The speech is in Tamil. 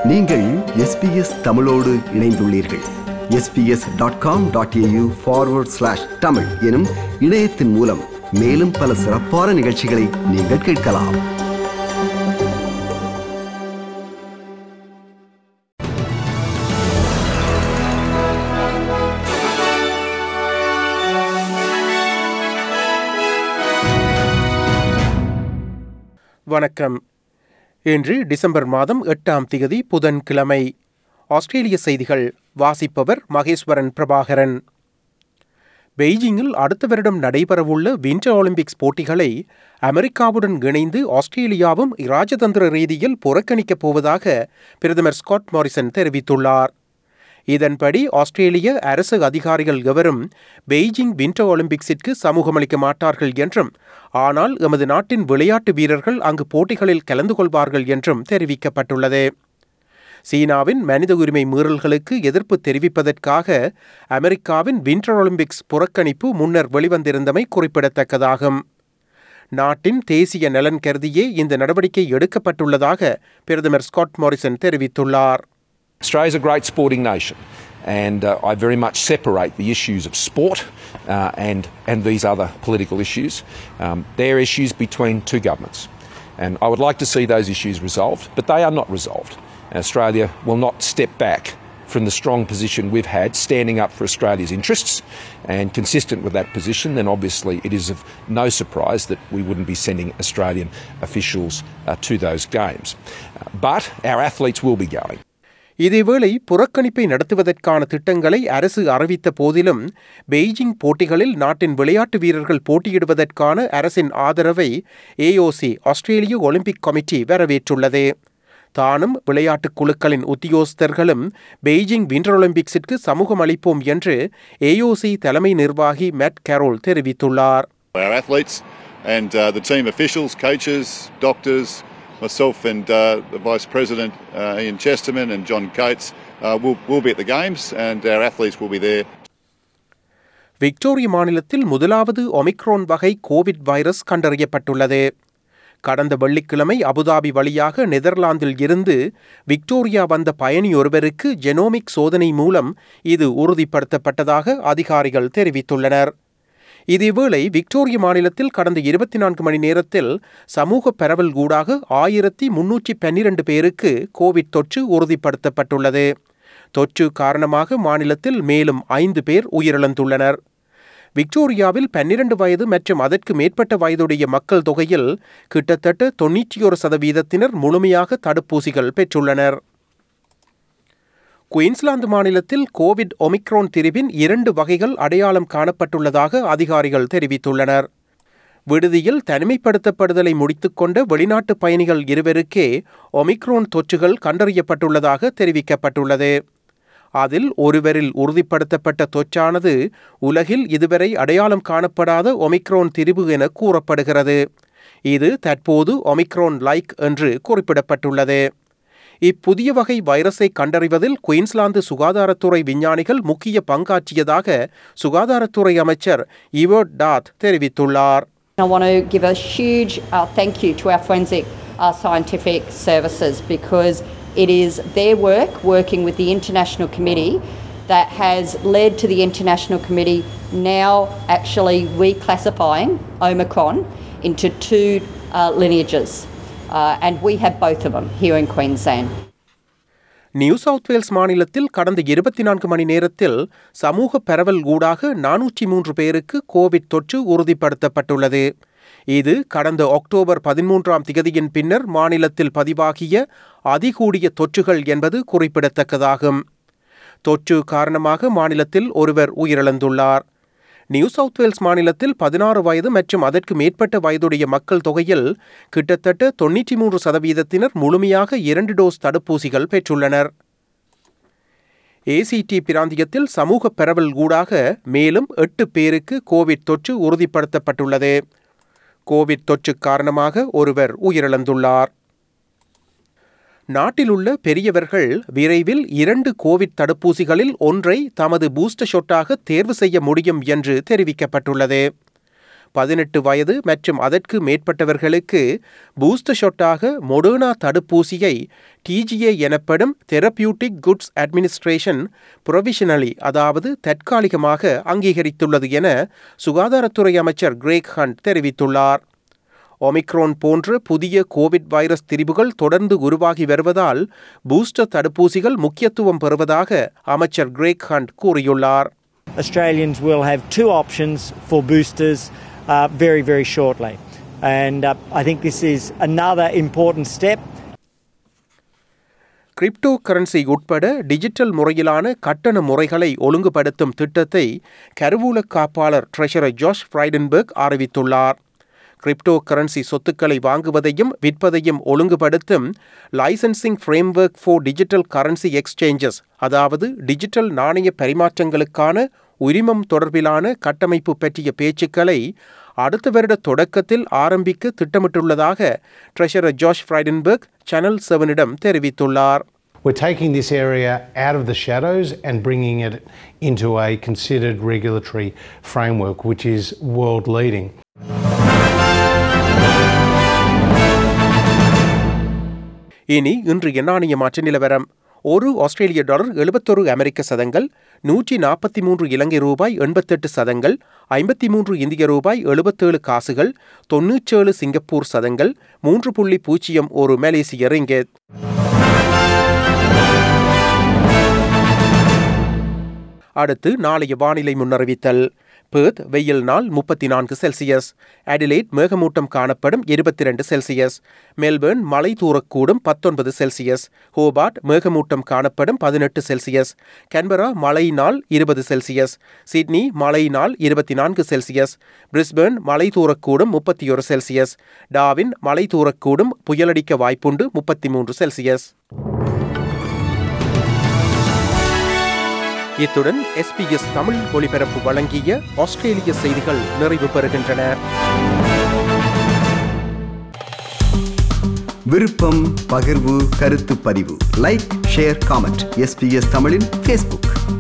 நீங்கள் எஸ்பிஎஸ் தமிழோடு இணைந்துள்ளீர்கள் SBS dot com dot AU forward slash Tamil எனும் இணையத்தின் மூலம் மேலும் பல சிறப்பான நிகழ்ச்சிகளை நீங்கள் கேட்கலாம் வணக்கம் இன்று டிசம்பர் மாதம் எட்டாம் திகதி புதன்கிழமை ஆஸ்திரேலிய செய்திகள் வாசிப்பவர் மகேஸ்வரன் பிரபாகரன் பெய்ஜிங்கில் அடுத்த வருடம் நடைபெறவுள்ள வின்டர் ஒலிம்பிக்ஸ் போட்டிகளை அமெரிக்காவுடன் இணைந்து ஆஸ்திரேலியாவும் இராஜதந்திர ரீதியில் புறக்கணிக்கப் போவதாக பிரதமர் ஸ்காட் மாரிசன் தெரிவித்துள்ளார் இதன்படி ஆஸ்திரேலிய அரசு அதிகாரிகள் எவரும் பெய்ஜிங் வின்டர் ஒலிம்பிக்ஸிற்கு சமூகமளிக்க மாட்டார்கள் என்றும் ஆனால் எமது நாட்டின் விளையாட்டு வீரர்கள் அங்கு போட்டிகளில் கலந்து கொள்வார்கள் என்றும் தெரிவிக்கப்பட்டுள்ளது சீனாவின் மனித உரிமை மீறல்களுக்கு எதிர்ப்பு தெரிவிப்பதற்காக அமெரிக்காவின் வின்டர் ஒலிம்பிக்ஸ் புறக்கணிப்பு முன்னர் வெளிவந்திருந்தமை குறிப்பிடத்தக்கதாகும் நாட்டின் தேசிய நலன் கருதியே இந்த நடவடிக்கை எடுக்கப்பட்டுள்ளதாக பிரதமர் ஸ்காட் மாரிசன் தெரிவித்துள்ளார் Australia's a great sporting nation, and uh, I very much separate the issues of sport uh, and, and these other political issues. Um, they're issues between two governments, and I would like to see those issues resolved, but they are not resolved. Australia will not step back from the strong position we've had standing up for Australia's interests and consistent with that position, then obviously it is of no surprise that we wouldn't be sending Australian officials uh, to those games. Uh, but our athletes will be going. இதேவேளை புறக்கணிப்பை நடத்துவதற்கான திட்டங்களை அரசு அறிவித்த போதிலும் பெய்ஜிங் போட்டிகளில் நாட்டின் விளையாட்டு வீரர்கள் போட்டியிடுவதற்கான அரசின் ஆதரவை ஏஓசி ஆஸ்திரேலிய ஒலிம்பிக் கமிட்டி வரவேற்றுள்ளது தானும் விளையாட்டுக் குழுக்களின் உத்தியோகஸ்தர்களும் பெய்ஜிங் வின்டர் ஒலிம்பிக்ஸிற்கு சமூகம் அளிப்போம் என்று ஏஓசி தலைமை நிர்வாகி மேட் கேரோல் தெரிவித்துள்ளார் Our athletes and uh, the team officials, coaches, doctors, myself and uh, the Vice President uh, Ian Chesterman and John Cates uh, will, will be at the Games and our athletes will be there. Victoria மாநிலத்தில் முதலாவது ஒமிக்ரோன் வகை கோவிட் வைரஸ் கண்டறியப்பட்டுள்ளது கடந்த வெள்ளிக்கிழமை அபுதாபி வழியாக நெதர்லாந்தில் இருந்து விக்டோரியா வந்த பயணி ஒருவருக்கு ஜெனோமிக் சோதனை மூலம் இது உறுதிப்படுத்தப்பட்டதாக அதிகாரிகள் தெரிவித்துள்ளனர் இதேவேளை விக்டோரிய மாநிலத்தில் கடந்த இருபத்தி நான்கு மணி நேரத்தில் சமூக பரவல் ஊடாக ஆயிரத்தி முன்னூற்றி பன்னிரண்டு பேருக்கு கோவிட் தொற்று உறுதிப்படுத்தப்பட்டுள்ளது தொற்று காரணமாக மாநிலத்தில் மேலும் ஐந்து பேர் உயிரிழந்துள்ளனர் விக்டோரியாவில் பன்னிரண்டு வயது மற்றும் அதற்கு மேற்பட்ட வயதுடைய மக்கள் தொகையில் கிட்டத்தட்ட தொன்னூற்றி ஒரு சதவீதத்தினர் முழுமையாக தடுப்பூசிகள் பெற்றுள்ளனர் குயின்ஸ்லாந்து மாநிலத்தில் கோவிட் ஒமிக்ரோன் திரிவின் இரண்டு வகைகள் அடையாளம் காணப்பட்டுள்ளதாக அதிகாரிகள் தெரிவித்துள்ளனர் விடுதியில் தனிமைப்படுத்தப்படுதலை முடித்துக்கொண்ட வெளிநாட்டு பயணிகள் இருவருக்கே ஒமிக்ரோன் தொற்றுகள் கண்டறியப்பட்டுள்ளதாக தெரிவிக்கப்பட்டுள்ளது அதில் ஒருவரில் உறுதிப்படுத்தப்பட்ட தொற்றானது உலகில் இதுவரை அடையாளம் காணப்படாத ஒமிக்ரோன் திரிவு என கூறப்படுகிறது இது தற்போது ஒமிக்ரோன் லைக் என்று குறிப்பிடப்பட்டுள்ளது இப்புதிய வகை வைரஸை கண்டறிவதில் குயின்ஸ்லாந்து சுகாதாரத்துறை விஞ்ஞானிகள் முக்கிய பங்காற்றியதாக சுகாதாரத்துறை அமைச்சர் இவர்ட் டாத் தெரிவித்துள்ளார் I want to give a huge uh, thank you to our forensic uh, scientific services because it is their work, working with the International Committee, that has led to the International Committee now actually reclassifying Omicron into two uh, lineages. Uh, and we have both of them here in Queensland. New South Wales மாநிலத்தில் கடந்த இருபத்தி நான்கு மணி நேரத்தில் சமூக பரவல் ஊடாக நானூற்றி மூன்று பேருக்கு கோவிட் தொற்று உறுதிப்படுத்தப்பட்டுள்ளது இது கடந்த அக்டோபர் பதிமூன்றாம் திகதியின் பின்னர் மாநிலத்தில் பதிவாகிய அதிகூடிய தொற்றுகள் என்பது குறிப்பிடத்தக்கதாகும் தொற்று காரணமாக மாநிலத்தில் ஒருவர் உயிரிழந்துள்ளார் நியூ சவுத் வேல்ஸ் மாநிலத்தில் பதினாறு வயது மற்றும் அதற்கு மேற்பட்ட வயதுடைய மக்கள் தொகையில் கிட்டத்தட்ட தொன்னூற்றி மூன்று சதவீதத்தினர் முழுமையாக இரண்டு டோஸ் தடுப்பூசிகள் பெற்றுள்ளனர் ஏசிடி பிராந்தியத்தில் சமூக பரவல் ஊடாக மேலும் எட்டு பேருக்கு கோவிட் தொற்று உறுதிப்படுத்தப்பட்டுள்ளது கோவிட் தொற்று காரணமாக ஒருவர் உயிரிழந்துள்ளார் நாட்டிலுள்ள பெரியவர்கள் விரைவில் இரண்டு கோவிட் தடுப்பூசிகளில் ஒன்றை தமது பூஸ்டர் ஷொட்டாக தேர்வு செய்ய முடியும் என்று தெரிவிக்கப்பட்டுள்ளது பதினெட்டு வயது மற்றும் அதற்கு மேற்பட்டவர்களுக்கு பூஸ்டர் ஷொட்டாக மொடர்னா தடுப்பூசியை டிஜிஏ எனப்படும் தெரபியூட்டிக் குட்ஸ் அட்மினிஸ்ட்ரேஷன் புரொவிஷனலி அதாவது தற்காலிகமாக அங்கீகரித்துள்ளது என சுகாதாரத்துறை அமைச்சர் கிரேக் ஹண்ட் தெரிவித்துள்ளார் ஒமிக்ரோன் போன்ற புதிய கோவிட் வைரஸ் திரிவுகள் தொடர்ந்து உருவாகி வருவதால் பூஸ்டர் தடுப்பூசிகள் முக்கியத்துவம் பெறுவதாக அமைச்சர் கிரேக் ஹண்ட் கூறியுள்ளார் Australians will have two options for boosters uh, very, very shortly. And uh, I think this is another important step cryptocurrency உட்பட டிஜிட்டல் முறையிலான கட்டண முறைகளை ஒழுங்குபடுத்தும் திட்டத்தை கருவூல காப்பாளர் ட்ரெஷரர் ஜாஷ் ஃப்ரைடன்பர்க் அறிவித்துள்ளார் கிரிப்டோ கரன்சி சொத்துக்களை வாங்குவதையும் விற்பதையும் ஒழுங்குபடுத்தும் licensing framework for digital currency exchanges அதாவது டிஜிட்டல் நாணய பரிமாற்றங்களுக்கான உரிமம் தொடர்பிலான கட்டமைப்பு பற்றிய பேச்சுக்களை அடுத்த வருட தொடக்கத்தில் ஆரம்பிக்க திட்டமிட்டுள்ளதாக ட்ரெஷரர் ஜாஷ் ஃப்ரைடன்பர்க் சேனல் செவனிடம் தெரிவித்துள்ளார் We're taking this area out of the shadows and bringing it into a considered regulatory framework which is world leading. இனி இன்று எண்ணாணிய மாற்ற நிலவரம் ஒரு ஆஸ்திரேலிய டாலர் எழுபத்தொரு அமெரிக்க சதங்கள் நூற்றி நாற்பத்தி மூன்று இலங்கை ரூபாய் எண்பத்தெட்டு சதங்கள் ஐம்பத்தி மூன்று இந்திய ரூபாய் எழுபத்தேழு காசுகள் தொன்னூற்றேழு சிங்கப்பூர் சதங்கள் மூன்று புள்ளி பூஜ்ஜியம் ஒரு மலேசிய ரிங்கெட் அடுத்து நாளைய வானிலை முன்னறிவித்தல் பேர்த் வெயில் நாள் முப்பத்தி நான்கு செல்சியஸ் அடிலைட் மேகமூட்டம் காணப்படும் இருபத்தி ரெண்டு செல்சியஸ் மெல்பர்ன் மழை தூரக்கூடும் பத்தொன்பது செல்சியஸ் ஹோபார்ட் மேகமூட்டம் காணப்படும் பதினெட்டு செல்சியஸ் கன்பரா மழை நாள் இருபது செல்சியஸ் சிட்னி மழை நாள் இருபத்தி நான்கு செல்சியஸ் பிரிஸ்பர்ன் மழை தூரக்கூடும் முப்பத்தி ஒரு செல்சியஸ் டாவின் மழை தூரக்கூடும் புயலடிக்க வாய்ப்புண்டு முப்பத்தி மூன்று செல்சியஸ் இத்துடன் எஸ்பிஎஸ் தமிழ் ஒலிபரப்பு வழங்கிய ஆஸ்திரேலிய செய்திகள் நிறைவு பெறுகின்றன விருப்பம் பகிர்வு கருத்து பதிவு லைக் ஷேர் காமெண்ட் எஸ்பிஎஸ் தமிழின் ஃபேஸ்புக்